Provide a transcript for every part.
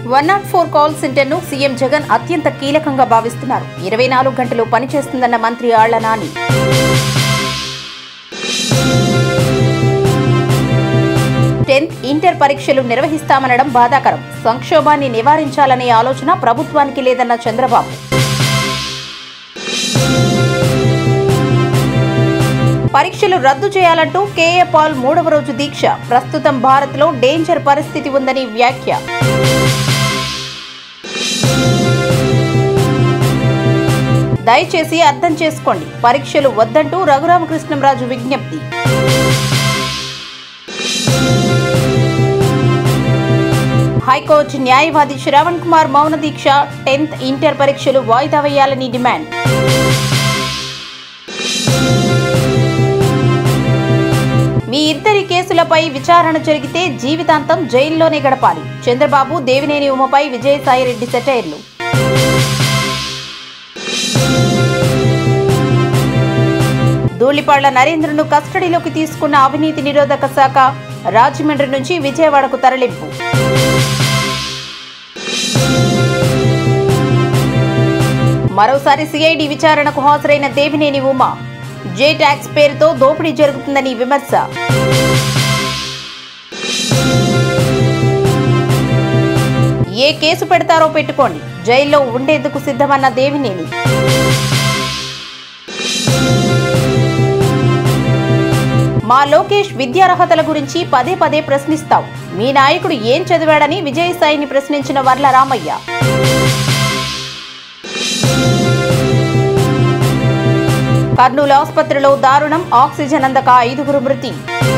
one nought four call centre ను CM Jagan అత్యంత కీలకంగా భావిస్తున్నారు ఇరవై నాలుగు గంటలు పనిచేస్తుందన్న మంత్రి ఆళ్ల నాని టెన్త్ ఇంటర్ పరీక్షలు నిర్వహిస్తామనడం బాధాకరం సంక్షోభాన్ని నివారించాలనే ఆలోచన ప్రభుత్వానికి లేదన్న చంద్రబాబు పరీక్షలు రద్దు చేయాలంటూ కేఏ పాల్ మూడవ రోజు దీక్ష ప్రస్తుతం భారత్లో డేంజర్ పరిస్థితి ఉందని వ్యాఖ్య దయచేసి అర్థం చేసుకోండి పరీక్షలు వద్దంటూ రఘురామకృష్ణంరాజు విజ్ఞప్తి హైకోర్టు న్యాయవాది శ్రవణ్ కుమార్ మౌన దీక్ష టెన్త్ ఇంటర్ పరీక్షలు వాయిదా వేయాలని డిమాండ్ మీ ఇద్దరి కేసులపై విచారణ జరిగితే జీవితాంతం జైల్లోనే గడపాలి చంద్రబాబు దేవినేని ఉమపై విజయసాయిరెడ్డి సెటైర్లు ధూళిపాళ్ల నరేంద్రను కస్టడీలోకి తీసుకున్న అవినీతి నిరోధక శాఖ రాజమండ్రి నుంచి విజయవాడకు తరలింపు మరోసారి సిఐడి విచారణకు హాజరైన దేవినేని ఉమా జే ట్యాక్స్ పేరుతో దోపిడీ జరుగుతుందని విమర్శ ఏ కేసు పెడతారో పెట్టుకోండి జైల్లో ఉండేందుకు సిద్ధమన్న దేవినేని మా లోకేష్ విద్యార్హతల గురించి పదే పదే ప్రశ్నిస్తావు మీ నాయకుడు ఏం చదివాడని విజయసాయిని ప్రశ్నించిన వర్ల రామయ్య కర్నూలు ఆసుపత్రిలో దారుణం ఆక్సిజన్ అందక ఐదుగురు మృతి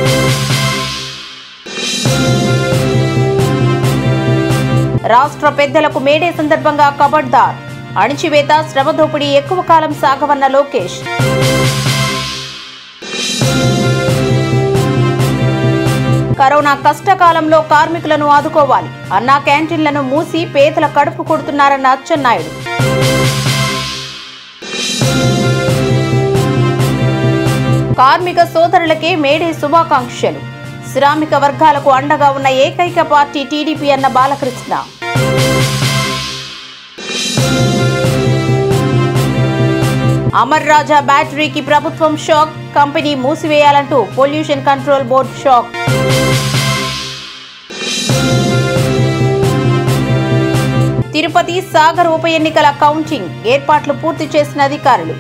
రాష్ట్ర పెద్దలకు మేడే సందర్భంగా కబడ్దార్ అణిచివేత శ్రమ దోపిడీ ఎక్కువ కాలం సాగవన్న లోకేష్ కరోనా కష్టకాలంలో కార్మికులను ఆదుకోవాలి అన్నా క్యాంటీన్లను మూసి పేదల కడుపు కొడుతున్నారన్న అచ్చెన్నాయుడు కార్మిక సోదరులకే మేడే శుభాకాంక్షలు శ్రామిక వర్గాలకు అండగా ఉన్న ఏకైక పార్టీ టీడీపీ అన్న బాలకృష్ణ అమర్ రాజా బ్యాటరీకి ప్రభుత్వం షాక్ కంపెనీ మూసివేయాలంటూ pollution control board shock Tirupati Sagar ఉప ఎన్నికల కౌంటింగ్ ఏర్పాట్లు పూర్తి చేసిన అధికారులు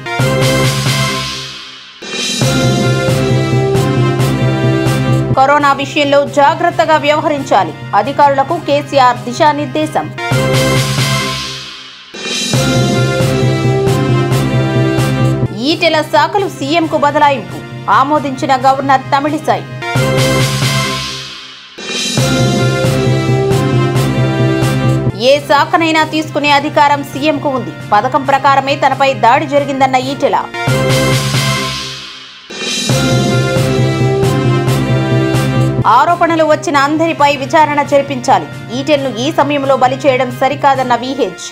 కరోనా విషయంలో జాగ్రత్తగా వ్యవహరించాలి అధికారులకు కేసీఆర్ దిశానిర్దేశం ఈటెల శాఖలు సీఎంకు బదలాయింపు ఆమోదించిన గవర్నర్ తమిళిసై ఏ శాఖనైనా తీసుకునే అధికారం సీఎంకు ఉంది పథకం ప్రకారమే తనపై దాడి జరిగిందన్న ఈటెల ఆరోపణలు వచ్చిన అందరిపై విచారణ జరిపించాలి ఈటెల్ను ఈ సమయంలో బలి చేయడం సరికాదన్న విహెచ్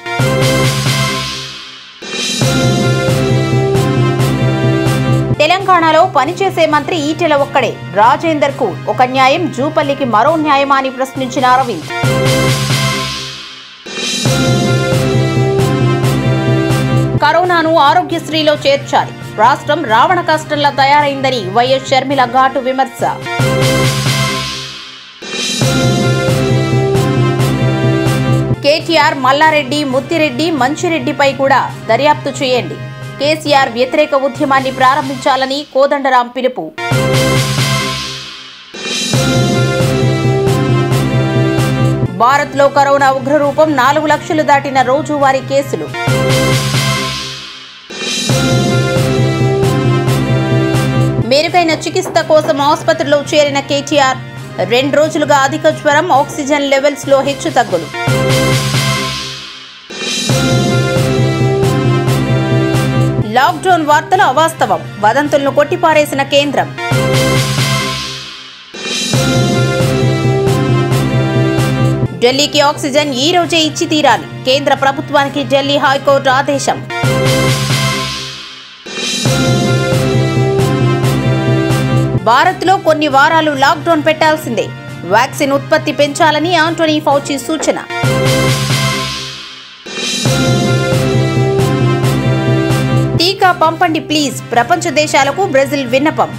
తెలంగాణలో పనిచేసే మంత్రి ఈటెల ఒక్కడే రాజేందర్ కు ఒక న్యాయం జూపల్లికి మరో న్యాయమా అని ప్రశ్నించిన అరవింద్ కరోనాను ఆరోగ్యశ్రీలో చేర్చాలి రాష్ట్రం రావణ కష్టంలా తయారైందని వైఎస్ షర్మిల ఘాటు విమర్శ కేటీఆర్ మల్లారెడ్డి ముత్తిరెడ్డి మంచిరెడ్డిపై కూడా దర్యాప్తు చేయండి కేసీఆర్ వ్యతిరేక ఉద్యమాన్ని ప్రారంభించాలని కోదండరాం పిలుపు భారత్లో కరోనా ఉగ్రరూపం నాలుగు లక్షలు దాటిన రోజువారీ కేసులు మెరుగైన చికిత్స కోసం ఆసుపత్రిలో చేరిన కేటీఆర్ రెండు రోజులుగా అధిక జ్వరం ఆక్సిజన్ లెవెల్స్ లో హెచ్చు తగ్గులు లాక్డౌన్ వార్తలు అవాస్తవం వదంతులను కొట్టిపారేసిన కేంద్రం ఢిల్లీకి ఆక్సిజన్ ఈ రోజే ఇచ్చి తీరాలి కేంద్ర ప్రభుత్వానికి ఢిల్లీ హైకోర్టు ఆదేశం భారత్లో కొన్ని వారాలు లాక్డౌన్ పెట్టాల్సిందే వ్యాక్సిన్ ఉత్పత్తి పెంచాలని ఆంటోనీ ఫౌచి సూచన టీకా పంపండి ప్లీజ్ ప్రపంచ దేశాలకు బ్రెజిల్ విన్నపం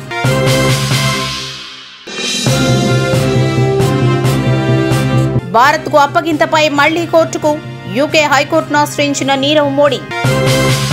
భారత్కు అప్పగింతపై మళ్లీ కోర్టుకు యూకే హైకోర్టును ఆశ్రయించిన నీరవ్ మోడీ